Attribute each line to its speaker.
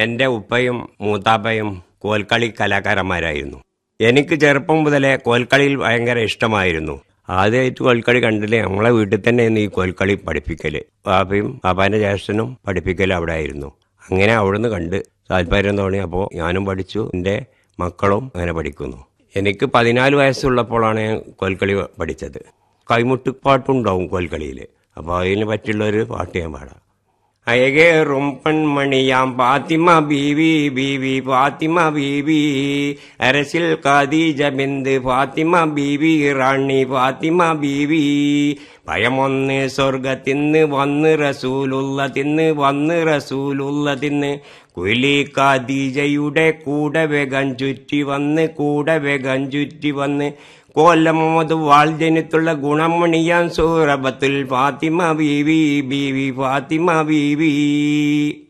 Speaker 1: എൻ്റെ ഉപ്പയും മൂത്താപ്പയും കോൽക്കളി കലാകാരന്മാരായിരുന്നു എനിക്ക് ചെറുപ്പം മുതലേ കോൽക്കളിയിൽ ഭയങ്കര ഇഷ്ടമായിരുന്നു ആദ്യമായിട്ട് കോൽക്കളി കണ്ടില്ലേ നമ്മളെ വീട്ടിൽ തന്നെയായിരുന്നു ഈ കോൽക്കളി പഠിപ്പിക്കല് പാപ്പയും പാപ്പാന്റെ ജ്യേഷ്ഠനും പഠിപ്പിക്കൽ അവിടെ ആയിരുന്നു അങ്ങനെ അവിടുന്ന് കണ്ട് താല്പര്യം തോന്നി അപ്പോൾ ഞാനും പഠിച്ചു എൻ്റെ മക്കളും അങ്ങനെ പഠിക്കുന്നു എനിക്ക് പതിനാല് വയസ്സുള്ളപ്പോഴാണ് ഞാൻ കോൽക്കളി പഠിച്ചത് കൈമുട്ടുപാട്ടുണ്ടാവും കോൽക്കളിയിൽ അപ്പോൾ അതിന് പറ്റിയുള്ള ഒരു പാട്ട് ഞാൻ പാടാം അയകേറും പെൺമണിയാം ഫാത്തിമ ബീവി ബീവി ഫാത്തിമ ബീവി അരസിൽ ഖദീജ ബിന്ദ് ഫാത്തിമ ബീവി റാണി ഫാത്തിമ ബീവി ഭയമൊന്ന് സ്വർഗത്തിന്ന് വന്ന് റസൂലുള്ള തിന്ന് വന്ന് റസൂലുള്ള തിന്ന് കുലി ഖദീജയുടെ കൂടെ വേഗം ചുറ്റി വന്ന് കൂടെ വേഗം ചുറ്റി വന്ന് കോലമത് വാൾജനത്തുള്ള ഗുണമണിയാൻ സൂറബത്തുൽ ഫാത്തിമ ബീവി ബീവി ഫാത്തിമ ബീവി